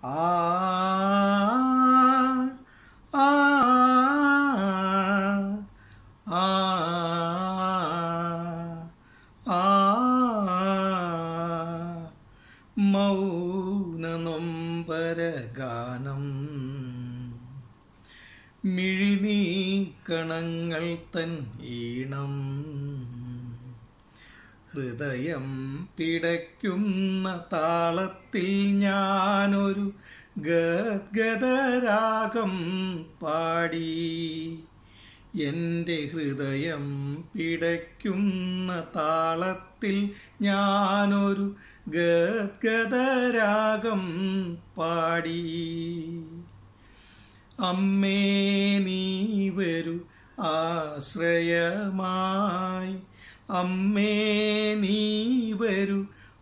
ആ ആ ആ ആ മൗനനൊമ്പരഗാനം മിഴിനീക്കണങ്ങൾ തൻ ഈണം ഹൃദയം പിടയ്ക്കുന്ന താളത്തിൽ ഞാനൊരു ഗദ്ഗതരാഗം പാടി എൻ്റെ ഹൃദയം പിടയ്ക്കുന്ന താളത്തിൽ ഞാനൊരു ഗദ്ഗതരാഗം പാടി അമ്മേ നീ വരൂ ആശ്രയമായി അമ്മേ നീ വരൂ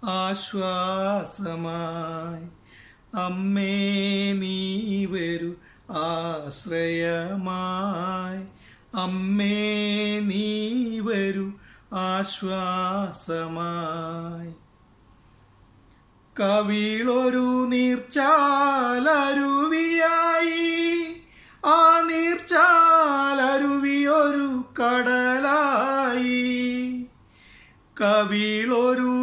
ആശ്വാസമായി അമ്മേ നീ വരൂ ആശ്രയമായി അമ്മേ നീ വരൂ ആശ്വാസമായി കവിളൊരു നീർച്ചാലരുവിയായി ആ നീർച്ചാലരുവിയൊരു കടലായി കവിളൊരു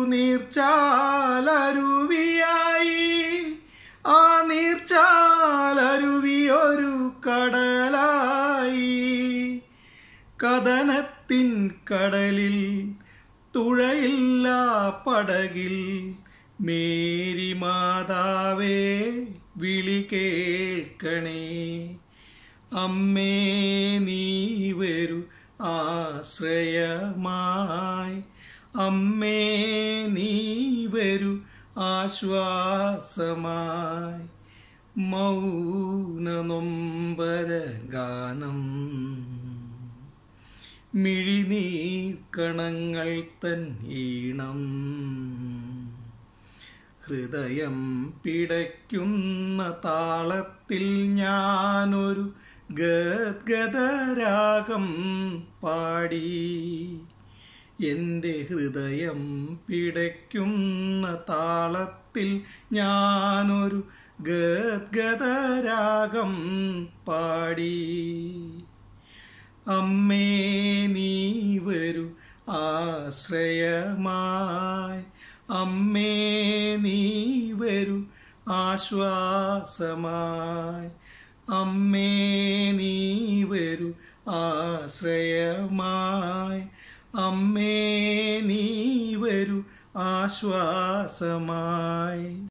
നീർച്ചാലരുവിയായി ആ നീർച്ചാലരുവിയൊരു കടലായി കഥനത്തിൻ കടലിൽ തുഴയില്ല പടകിൽ മേരി മാതാവേ വിളി കേൾക്കണേ അമ്മേ നീ വരൂ ആശ്രയമായി അമ്മേ നീ വരൂ ആശ്വാസമായി മൗനനൊമ്പര ഗാനം മിഴിനീക്കണങ്ങൾ തൻ ഈണം ഹൃദയം പിടയ്ക്കുന്ന താളത്തിൽ ഞാനൊരു ഗദ്ഗതരാഗം പാടി എൻ്റെ ഹൃദയം പിടയ്ക്കുന്ന താളത്തിൽ ഞാനൊരു ഗദ്ഗതരാഗം പാടി അമ്മേ നീ വരൂ ആശ്രയമായി അമ്മേ നീ വരൂ ആശ്വാസമായി അമ്മേ നീ വരൂ ആശ്രയമായി അമ്മേ നീ വരൂ ആശ്വാസമായി